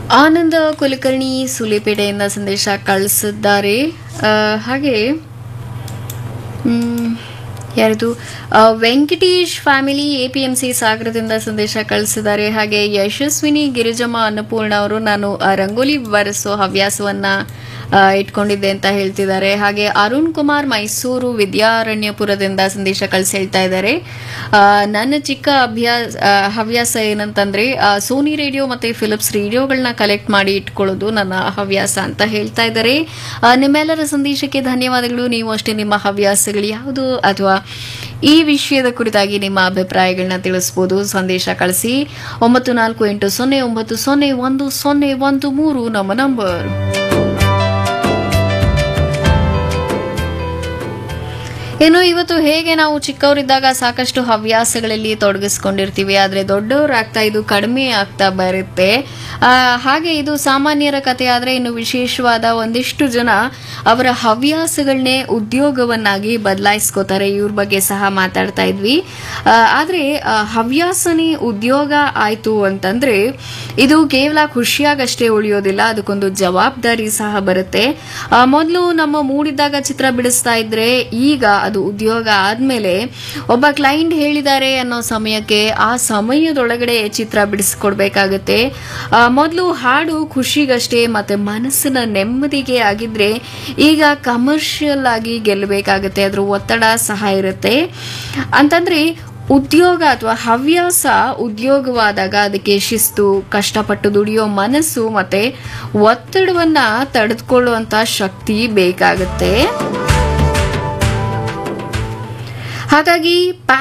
ಆನಂದ ಕುಲಕರ್ಣಿ ಸುಲಿಪೇಟೆಯಿಂದ ಸಂದೇಶ ಕಳಿಸಿದ್ದಾರೆ ಆ, ಹಾಗೆ ಮ್, ಯಾರಿದು ಆ, Venkatesh family A P M C ಸಾಗರದಿಂದ ಸಂದೇಶ ಕಳಿಸಿದ್ದಾರೆ ಹಾಗೆ ಯಶಸ್ವಿನಿ ಗಿರಿಜಮ್ಮ ಅನ್ನಪೂರ್ಣ ಅವರು ನಾನು ಆ, ರಂಗೋಲಿ ಬರೆಸೋ ಹವ್ಯಾಸವನ್ನ ಆ, ಇಟ್ಕೊಂಡಿದ್ದೆ ಅಂತ ಹೇಳ್ತಿದ್ದಾರೆ ಹಾಗೆ ಅರುಣ್ ಕುಮಾರ್ ಮೈಸೂರು ವಿದ್ಯಾರಣ್ಯಪುರದಿಂದ ಸಂದೇಶ ಕಳಿಸಿ ಹೇಳ್ತಾ ಇದ್ದಾರೆ ಆ, ನನ್ನ ಚಿಕ್ಕ ಅಭ್ಯಾಸ ಆ, ಹವ್ಯಾಸ ಏನಂತಂದ್ರೆ ಆ, ಸೋನಿ ರೇಡಿಯೋ ಮತ್ತೆ ಫಿಲಿಪ್ಸ್ ರೇಡಿಯೋಗಳನ್ನ ಕಲೆಕ್ಟ್ ಮಾಡಿ ಇಟ್ಕೊಳ್ಳೋದು ನನ್ನ ಹವ್ಯಾಸ ಅಂತ ಹೇಳ್ತಾ ಇದ್ದಾರೆ ಆ, ನಿಮ್ಮೆಲ್ಲರ ಸಂದೇಶಕ್ಕೆ ಧನ್ಯವಾದಗಳು ನೀವು ಅಷ್ಟೇ ನಿಮ್ಮ ಹವ್ಯಾಸಗಳು ಯಾವುದು ಅಥವಾ ಈ ವಿಷಯದ ಕುರಿತಾಗಿ ನಿಮ್ಮ ಅಭಿಪ್ರಾಯಗಳನ್ನ ತಿಳಿಸ್ಬೋದು ಸಂದೇಶ ಕಳಿಸಿ ಒಂಬತ್ತು ನಾಲ್ಕು ಎಂಟು ಸೊನ್ನೆ ಒಂಬತ್ತು ಸೊನ್ನೆ ಒಂದು ಸೊನ್ನೆ ಒಂದು ಮೂರು ನಮ್ಮ ನಂಬರ್ ಇನ್ನು ಇವತ್ತು ಹೇಗೆ ನಾವು ಚಿಕ್ಕವರಿದ್ದಾಗ ಸಾಕಷ್ಟು ಹವ್ಯಾಸಗಳಲ್ಲಿ ತೊಡಗಿಸ್ಕೊಂಡಿರ್ತೀವಿ ಆದರೆ ದೊಡ್ಡವರಾಗ್ತಾ ಇದು ಕಡಿಮೆ ಆಗ್ತಾ ಬರುತ್ತೆ ಆ, ಹಾಗೆ ಇದು ಸಾಮಾನ್ಯರ ಕಥೆ ಆದರೆ ಇನ್ನು ವಿಶೇಷವಾದ ಒಂದಿಷ್ಟು ಜನ ಅವರ ಹವ್ಯಾಸಗಳನ್ನೇ ಉದ್ಯೋಗವನ್ನಾಗಿ ಬದಲಾಯಿಸ್ಕೋತಾರೆ ಇವ್ರ ಬಗ್ಗೆ ಸಹ ಮಾತಾಡ್ತಾ ಇದ್ವಿ ಆ, ಆದ್ರೆ ಆ, ಹವ್ಯಾಸನೇ ಉದ್ಯೋಗ ಆಯ್ತು ಅಂತಂದ್ರೆ ಇದು ಕೇವಲ ಖುಷಿಯಾಗಷ್ಟೇ ಉಳಿಯೋದಿಲ್ಲ ಅದಕ್ಕೊಂದು ಜವಾಬ್ದಾರಿ ಸಹ ಬರುತ್ತೆ ಮೊದಲು ನಮ್ಮ ಮೂಡಿದ್ದಾಗ ಚಿತ್ರ ಬಿಡಿಸ್ತಾ ಇದ್ರೆ ಈಗ ಅದು ಉದ್ಯೋಗ ಆದ್ಮೇಲೆ ಒಬ್ಬ ಕ್ಲೈಂಟ್ ಹೇಳಿದ್ದಾರೆ ಅನ್ನೋ ಸಮಯಕ್ಕೆ ಆ ಸಮಯದೊಳಗಡೆ ಚಿತ್ರ ಬಿಡಿಸ್ಕೊಡ್ಬೇಕಾಗತ್ತೆ ಮೊದಲು ಹಾಡು ಖುಷಿಗಷ್ಟೇ ಮತ್ತೆ ಮನಸ್ಸಿನ ನೆಮ್ಮದಿಗೆ ಆಗಿದ್ರೆ ಈಗ ಕಮರ್ಷಿಯಲ್ ಆಗಿ ಗೆಲ್ಲಬೇಕಾಗತ್ತೆ ಅದ್ರ ಒತ್ತಡ ಸಹ ಇರುತ್ತೆ ಅಂತಂದ್ರೆ ಉದ್ಯೋಗ ಅಥವಾ ಹವ್ಯಾಸ ಉದ್ಯೋಗವಾದಾಗ ಅದಕ್ಕೆ ಶಿಸ್ತು ಕಷ್ಟಪಟ್ಟು ದುಡಿಯೋ ಮನಸ್ಸು ಮತ್ತೆ ಒತ್ತಡವನ್ನ ತಡೆದುಕೊಳ್ಳುವಂತ ಶಕ್ತಿ ಬೇಕಾಗುತ್ತೆ ಹಾಗಾಗಿ